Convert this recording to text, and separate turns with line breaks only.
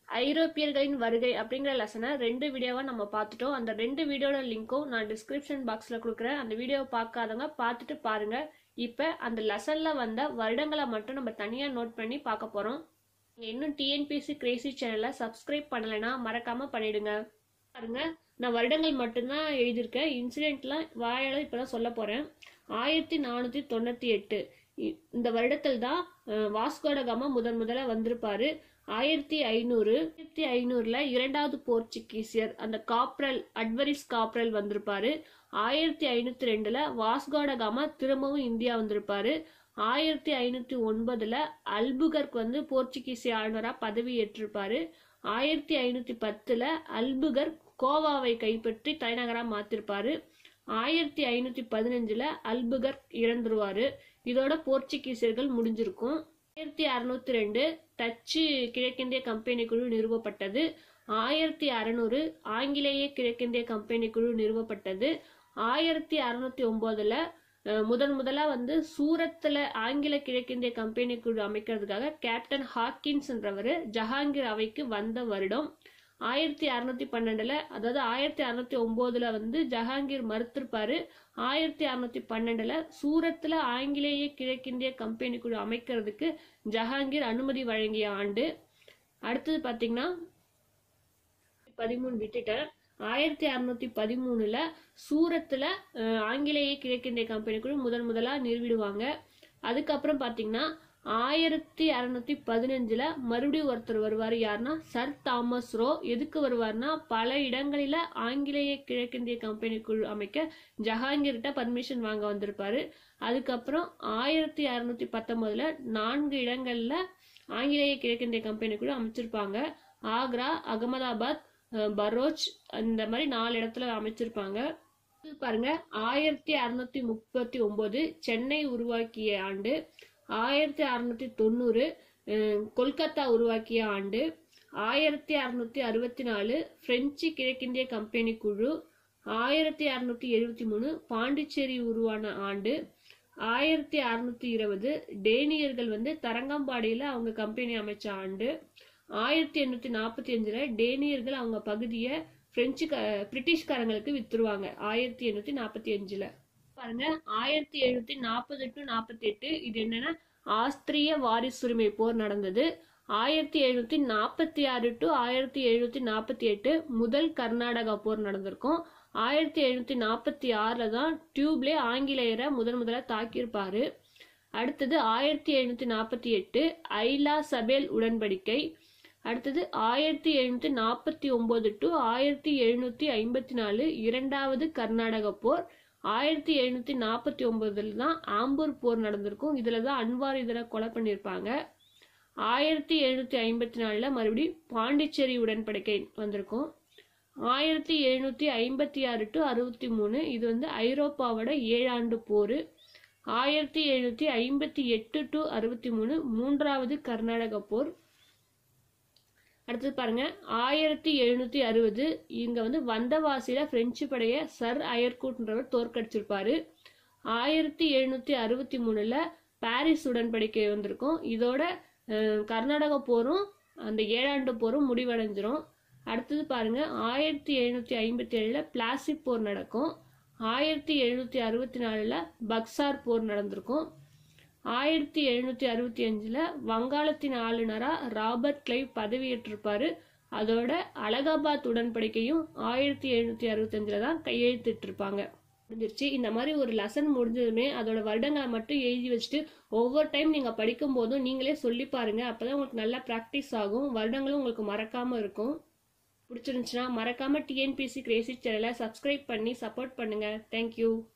ஐரோப்பியர்களின் வருகை அப்படிங்கிற லெசனை ரெண்டு வீடியோவா நம்ம பார்த்துட்டோம் அந்த ரெண்டு வீடியோட லிங்க்கும் நான் டிஸ்கிரிப்ஷன் பாக்ஸ்ல கொடுக்குறேன் அந்த வீடியோவை பார்க்காதவங்க பார்த்துட்டு பாருங்க இப்ப அந்த லெசன்ல வந்த வருடங்களை மட்டும் நம்ம தனியா நோட் பண்ணி பார்க்க போறோம் நீங்க இன்னும் டிஎன்பிசி கிரேசி சேனலை சப்ஸ்கிரைப் பண்ணலைன்னா மறக்காம பண்ணிடுங்க பாருங்க நான் வருடங்கள் மட்டும்தான் எழுதியிருக்கேன் இன்சிடென்ட்லாம் வாயால இப்பதான் சொல்ல போறேன் ஆயிரத்தி நானூத்தி தொண்ணூத்தி எட்டு இ- இந்த வருடத்தில் தான் அஹ், வாஸ்கோட காமா முதன் முதல்ல வந்திருப்பாரு ஆயிரத்தி ஐநூறு ஆயிரத்தி ஐநூறுல இரண்டாவது போர்ச்சுகீசியர் அந்த காப்ரல் அட்வரிஸ் காப்ரல் வந்திருப்பாரு ஆயிரத்தி ஐநூத்தி ரெண்டுல வாஸ்கோட காமா திரும்பவும் இந்தியா வந்திருப்பாரு ஆயிரத்தி ஐநூத்தி ஒன்பதுல அல்புகர்க் வந்து போர்ச்சுகீசிய ஆளுநரா பதவி ஏற்றிருப்பாரு ஆயிரத்தி ஐநூத்தி பத்துல அல்புகர் கோவாவை கைப்பற்றி தலைநகரா மாத்திருப்பாரு ஆயிரத்தி ஐநூத்தி பதினஞ்சுல அல்புகர் இறந்துருவாரு இதோட போர்ச்சுகீசியர்கள் முடிஞ்சிருக்கும் ஆயிரத்தி அறுநூத்தி ரெண்டு டச்சு கிழக்கிந்திய கம்பெனி குழு நிறுவப்பட்டது ஆயிரத்தி அறுநூறு ஆங்கிலேய கிழக்கிந்திய கம்பெனி குழு நிறுவப்பட்டது ஆயிரத்தி அறுநூத்தி ஒன்பதுல அஹ், முதன் முதலா வந்து சூரத்துல ஆங்கில கிழக்கிந்திய கம்பெனி குழு அமைக்கிறதுக்காக கேப்டன் ஹாக்கின்ஸ்ன்றவர் ஜஹாங்கீர் அவைக்கு வந்த வருடம் ஆயிரத்தி அறுநூத்தி பன்னெண்டுல அதாவது ஆயிரத்தி அறுநூத்தி ஒன்பதுல வந்து ஜஹாங்கீர் மறுத்திருப்பாரு ஆயிரத்தி அறுநூத்தி பன்னெண்டுல சூரத்துல ஆங்கிலேய கிழக்கிந்திய கம்பெனி குழு அமைக்கிறதுக்கு ஜஹாங்கீர் அனுமதி வழங்கிய ஆண்டு அடுத்தது பாத்தீங்கன்னா பதிமூணு விட்டுட்டேன் ஆயிரத்தி அறுநூத்தி பதிமூணுல சூரத்துல அஹ், ஆங்கிலேய கிழக்கிந்திய கம்பெனி குழு முதன் முதலா நிறுவிடுவாங்க அதுக்கப்புறம் பாத்தீங்கன்னா ஆயிரத்தி அறுநூத்தி பதினஞ்சுல மறுபடியும் ஒருத்தர் வருவார் யாருன்னா சர் தாமஸ் ரோ எதுக்கு வருவார்னா பல இடங்களில ஆங்கிலேய கிழக்கிந்திய கம்பெனி குழு அமைக்க ஜஹாங்கீர்கிட்ட பர்மிஷன் வாங்க வந்திருப்பாரு அதுக்கப்புறம் ஆயிரத்தி அறுநூத்தி பத்தொன்பதுல நான்கு இடங்கள்ல ஆங்கிலேய கிழக்கிந்திய கம்பெனி குழு அமைச்சிருப்பாங்க ஆக்ரா அகமதாபாத் அஹ், பரோச் இந்த மாதிரி நாலு இடத்துல அமைச்சிருப்பாங்க இது பாருங்க ஆயிரத்தி அறுநூத்தி முப்பத்தி ஒன்பது சென்னை உருவாக்கிய ஆண்டு ஆயிரத்தி அறுநூத்தி தொண்ணூறு அஹ், கொல்கத்தா உருவாக்கிய ஆண்டு ஆயிரத்தி அறுநூத்தி அறுபத்தி நாலு பிரெஞ்சு கிழக்கிந்திய கம்பெனி குழு ஆயிரத்தி அறுநூத்தி எழுபத்தி மூணு பாண்டிச்சேரி உருவான ஆண்டு ஆயிரத்தி அறுநூத்தி இருபது டேனியர்கள் வந்து தரங்கம்பாடியில அவங்க கம்பெனி அமைச்ச ஆண்டு ஆயிரத்தி எண்ணூத்தி நாற்பத்தி அஞ்சுல டேனியர்கள் அவங்க பகுதியை பிரெஞ்சு க- பிரிட்டிஷ்காரங்களுக்கு வித்துருவாங்க ஆயிரத்தி எண்ணூத்தி நாற்பத்தி அஞ்சுல பாருங்க ஆயிரத்தி எழுநூத்தி நாற்பது டு நாற்பத்தி எட்டு இது என்னன்னா ஆஸ்திரிய வாரிசுரிமை போர் நடந்தது ஆயிரத்தி எழுநூத்தி நாற்பத்தி ஆறு டு ஆயிரத்தி எழுநூத்தி நாற்பத்தி எட்டு முதல் கர்நாடகா போர் நடந்திருக்கும் ஆயிரத்தி எழுநூத்தி நாற்பத்தி ஆறுல தான் டியூப்லே ஆங்கிலேயரை முதன் முதலா தாக்கியிருப்பாரு அடுத்தது ஆயிரத்தி எழுநூத்தி நாற்பத்தி எட்டு ஐலா சபேல் உடன்படிக்கை அடுத்தது ஆயிரத்தி எழுநூத்தி நாற்பத்தி ஒன்பது டு ஆயிரத்தி எழுநூத்தி ஐம்பத்தி நாலு இரண்டாவது கர்நாடக போர் ஆயிரத்தி எழுநூத்தி நாற்பத்தி ஒன்பதுல தான் ஆம்பூர் போர் நடந்திருக்கும் இதுல தான் அன்வார் இதனை கொலை பண்ணியிருப்பாங்க ஆயிரத்தி எழுநூத்தி ஐம்பத்தி நாலுல மறுபடியும் பாண்டிச்சேரி உடன்படிக்கை வந்திருக்கும் ஆயிரத்தி எழுநூத்தி ஐம்பத்தி ஆறு டு அறுபத்தி மூணு இது வந்து ஐரோப்பாவோட ஏழாண்டு போர் ஆயிரத்தி எழுநூத்தி ஐம்பத்தி எட்டு டு அறுபத்தி மூணு மூன்றாவது கர்நாடக போர் அடுத்தது பாருங்க ஆயிரத்தி எழுநூத்தி அறுபது இங்க வந்து வந்தவாசியில பிரெஞ்சு படைய சர் அயர்கூட்ன்றவர் தோற்கடிச்சிருப்பாரு ஆயிரத்தி எழுநூத்தி அறுபத்தி மூணுல பாரிஸ் உடன்படிக்கை வந்திருக்கும் இதோட அஹ், கர்நாடக போரும் அந்த ஏழாண்டு போரும் முடிவடைஞ்சிரும் அடுத்தது பாருங்க ஆயிரத்தி எழுநூத்தி ஐம்பத்தி ஏழுல பிளாசி போர் நடக்கும் ஆயிரத்தி எழுநூத்தி அறுபத்தி நாலுல பக்சார் போர் நடந்திருக்கும் ஆயிரத்தி எழுநூத்தி அறுபத்தி அஞ்சுல வங்காளத்தின் ஆளுநரா ராபர்ட் கிளைவ் பதவியேற்றிருப்பாரு அதோட அலகாபாத் உடன்படிக்கையும் ஆயிரத்தி எழுநூத்தி அறுபத்தஞ்சுல தான் கையெழுத்திட்டு இருப்பாங்க முடிஞ்சிருச்சு இந்த மாதிரி ஒரு லெசன் முடிஞ்சதுமே அதோட வருடங்களை மட்டும் எழுதி வச்சுட்டு ஒவ்வொரு டைம் நீங்க படிக்கும் போதும் நீங்களே சொல்லி பாருங்க அப்பதான் உங்களுக்கு நல்லா ப்ராக்டிஸ் ஆகும் வருடங்களும் உங்களுக்கு மறக்காம இருக்கும் பிடிச்சிருந்துச்சுன்னா மறக்காம டிஎன்பிசி கிரேசி சேனலை சப்ஸ்கிரைப் பண்ணி சப்போர்ட் பண்ணுங்க தேங்க்யூ